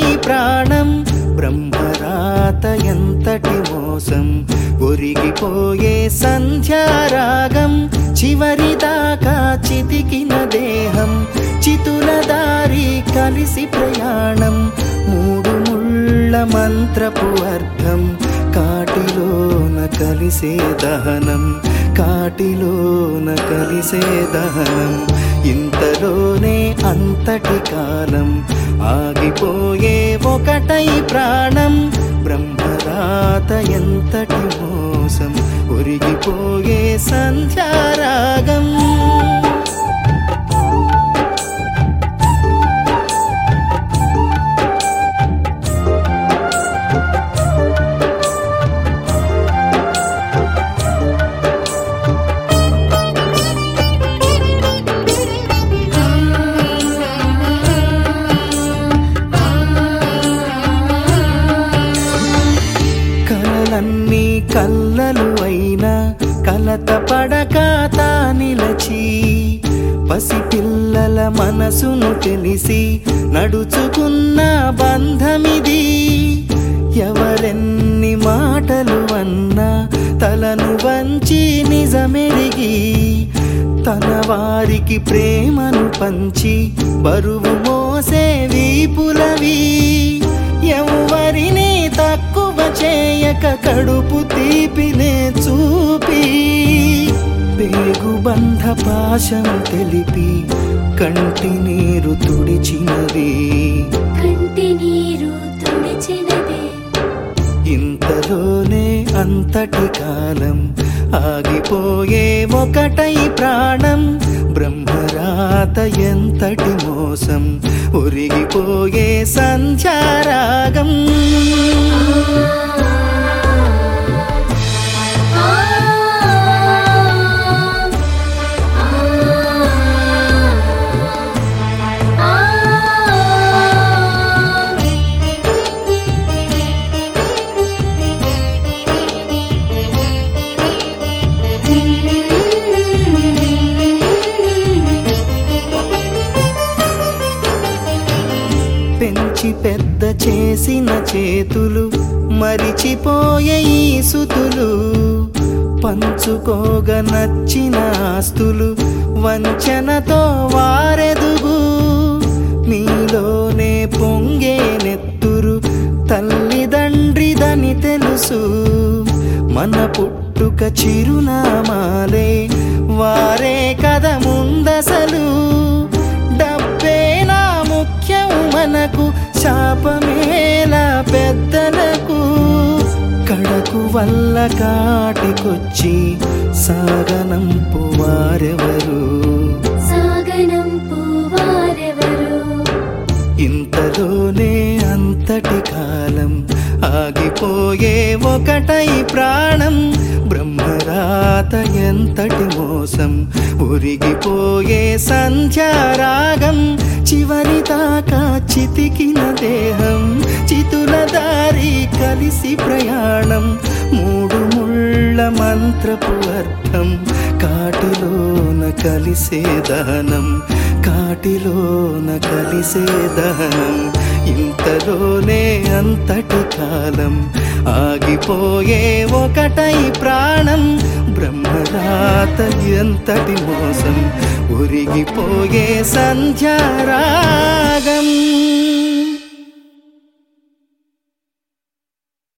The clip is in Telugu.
ప్రాణం బ్రహ్మరాత ఎంతటి మోసం ఒరిగిపోయే సంధ్యారాగం చివరి దాకా చితికిన దేహం చితుల దారి కలిసి ప్రయాణం మూడు ముళ్ళ మంత్రపు అర్థం కాటిలోన కలిసే దహనం కాటిలోన కలిసే దహనం ఇంతలోనే అంతటి కాలం ఆగిపోయే ఒకటై ప్రాణం బ్రహ్మరాత ఎంతటి మోసం ఒరిగిపోయే సంధ్యారాగం కలలన్నీ కల్లలు అయినా కలత పడక తా నిలచి పసిపిల్లల మనసును తెలిసి నడుచుకున్న బంధమిది ఎవరెన్ని మాటలు అన్నా తలను వంచి నిజమెరిగి తన వారికి ప్రేమను పంచి బరువు మోసే వీపులవి ఎవరిని తక్కువ చేయక కడుపు తీపినే చూపి పేగుబంధ పాశం తెలిపి కంటి నీరు తుడిచినది కంటి నీరు తుడిచినదే ఇంతలోనే అంతటి కాలం ఆగిపోయే ఒకటై ప్రాణం బ్రహ్మరాత ఎంతటి మోసం ఒరిగిపోయే సంధ్యారాగం ఆ పెంచి పెద్ద చేసిన చేతులు మరిచిపోయే ఈ సుతులు పంచుకోగ నచ్చిన ఆస్తులు వంచనతో వారెదుగు మీలోనే పొంగే నెత్తురు తల్లిదండ్రిదని తెలుసు మన పుట్టుక చిరునామాలే వారే కథ ముందసలు డబ్బేనా ముఖ్యం మనకు శాపమేలా పెద్దలకు కడకు వల్ల కాటికొచ్చి సాగనంపు వారెవరు సాగనంపు వారెవరు ఇంతలోనే అంతటి కాలం ఆగిపోయే ఒకటై ప్రాణం బ్రహ్మరాత ఎంతటి మోసం ఉరిగిపోయే సంధ్యారాగం చివరి దాకా చితికిన దేహం చితుల దారి కలిసి ప్రయాణం మూడు ముళ్ళ మంత్రపు అర్థం కాటిలోన కలిసే దహనం కాటిలోన కలిసే దహనం ఇంతలోనే అంతటి కాలం ఆగిపోయే ఒకటై ప్రాణం బ్రహ్మరాత ఎంతటి మోసం ఉరిగిపోయే సంధ్యారాగం